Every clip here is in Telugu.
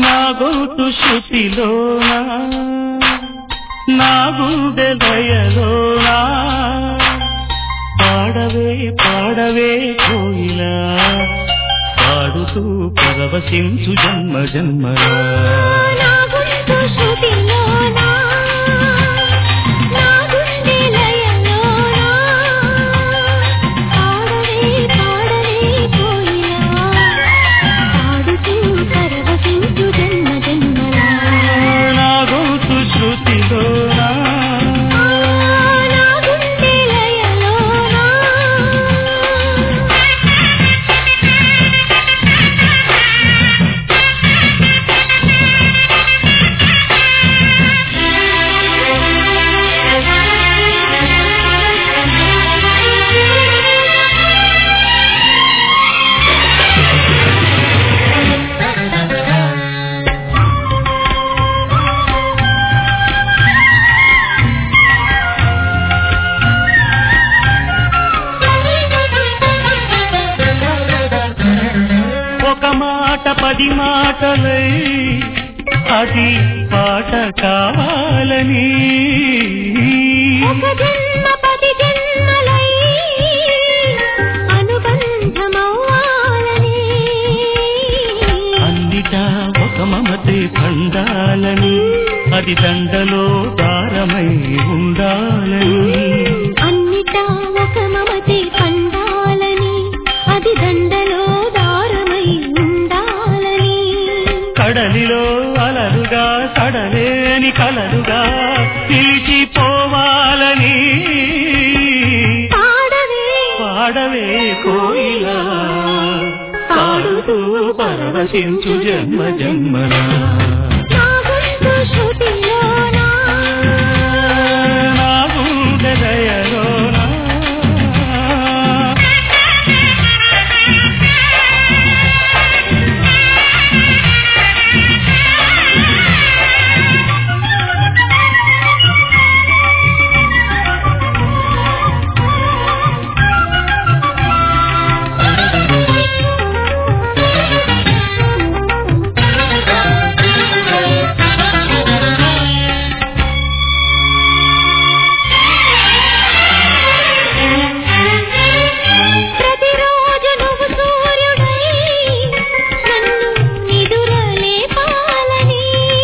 నా గొంతు శృతిలోనా నా గుండె లయలోనా పాడవే పాడవే కోయిలా పాడుతూ పరవశించు జన్మ జన్మలా నా గొంతు శృతిలోనా నా గుండె లయలోనా పాడవే పాడవే కోయిలా పాడుతూ పరవశించు జన్మ జన్మలా నా గొంతు శృతిలోనా నా గుండె లయలోనా ఒక మాట పది మాటలై అది పాట కావాలని ఒక జన్మ పది జన్మలై అనుబంధమవ్వాలని అన్నిటా ఒక మమతే పండాలని అది దండలో దారమై ఉండాలని అన్నిటా ఒక మమతే పండాలని అది దండలో దారమై ఉండాలని కడలిలో అలలుగా కడలేని కలలుగా పిలిచిపోవాలని పాడవే పాడవే కోయిలా పాడుతూ పరవశించు జన్మ జన్మలా నా గొంతు శృతిలోనా నా గుండె దయలోనా ప్రతిరోజు నువ్వు సూర్యుడై నన్ను నిదురలేపాలని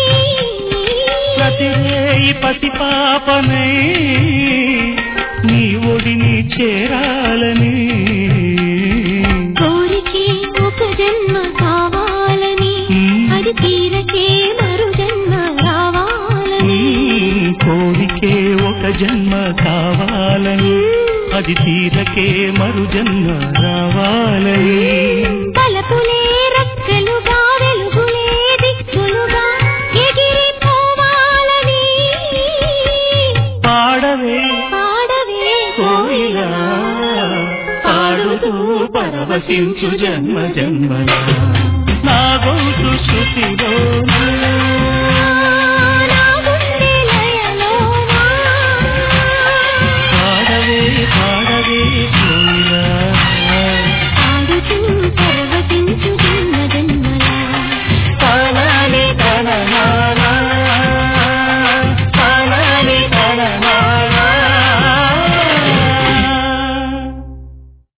ప్రతిరేయి పసి పాపనై నీ ఒడిని చేరాలని కోరికే ఒక జన్మ కావాలని అది తీరకే మరు జన్మ రావాలని నీ కోరికే ఒక జన్మ కావాలని అది తీరకే మరు జన్మ రావాలని తలపులే రక్కలుగా వెలుగులే దిక్కులుగా ఎగిరిపోవాలని పాడవే పాడవే కోయిలా పాడుతూ పరవశించు జన్మ జన్మలా నా గొంతు శృతిలో